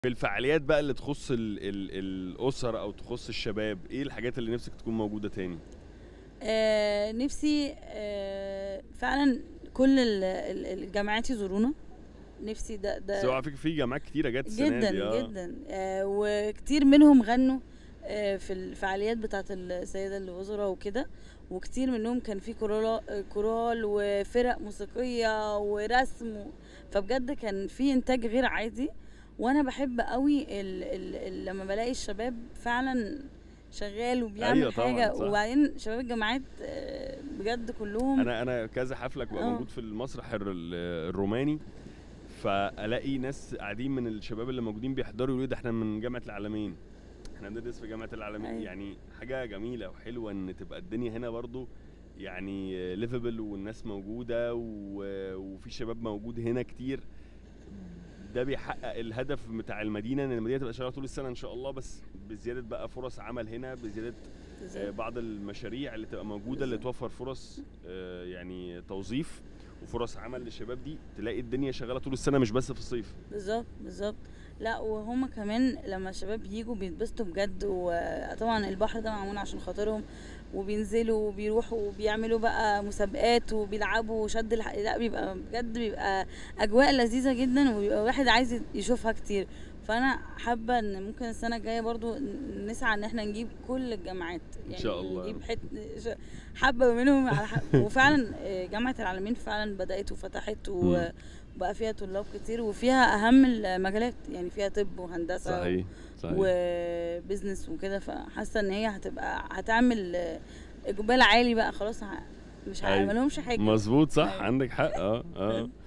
في الفعاليات بقى اللي تخص ال ال الاسر او تخص الشباب ايه الحاجات اللي نفسك تكون موجوده تاني آه نفسي آه فعلا كل ال- ال- الجامعات يزورونا نفسي ده بس هو ده على فكره في جامعات كتيره جت السنه جدا دي آه. جدا آه وكتير منهم غنوا آه في الفعاليات بتاعه السيده الوزراء وكده وكتير منهم كان في كورال كورال وفرق موسيقيه ورسم و- فبجد كان في انتاج غير عادي وانا بحب قوي ال ال ال لما بلاقي الشباب فعلا شغال وبيعمل أيوة طبعاً، حاجه صح. وبعدين شباب الجامعات آه، بجد كلهم انا انا كذا حفله بقى آه. موجود في المسرح الر- ال- الروماني فالاقي ناس قاعدين من الشباب اللي موجودين بيحضروا يقولوا ده احنا من جامعه العالمين احنا بندرس في جامعه العالمين أيوة. يعني حاجه جميله وحلوه ان تبقى الدنيا هنا برضو يعني ليفبل والناس موجوده و- وفي شباب موجود هنا كتير ده بيحقق الهدف بتاع المدينه ان المدينه تبقى شغاله طول السنه ان شاء الله بس بزياده بقى فرص عمل هنا بزياده آه، بعض المشاريع اللي تبقى موجوده اللي توفر فرص آه، يعني توظيف وفرص عمل للشباب دي تلاقي الدنيا شغاله طول السنه مش بس في الصيف بالظبط بالظبط لا وهما كمان لما الشباب يجوا بيتبسطوا بجد وطبعا البحر ده معمول عشان خاطرهم وبينزلوا وبيروحوا وبيعملوا بقى مسابقات وبيلعبوا شد الح... لا بيبقى بجد بيبقى اجواء لذيذه جدا وبيبقى واحد عايز يشوفها كتير فانا حابه ان ممكن السنه الجايه برضو ن- نسعى ان احنا نجيب كل الجامعات يعني شاء الله. نجيب حت... ش- حبه منهم على ح... وفعلا آه، جامعه العالمين فعلا بدات وفتحت و... مم. بقى فيها طلاب كتير وفيها اهم المجالات يعني فيها طب وهندسه صحيح صحيح وبزنس وكده فحاسه ان هي هتبقى هتعمل آه، اقبال عالي بقى خلاص ه- مش أيوة. هيعملهمش حاجه مظبوط صح أيوة. عندك حق اه اه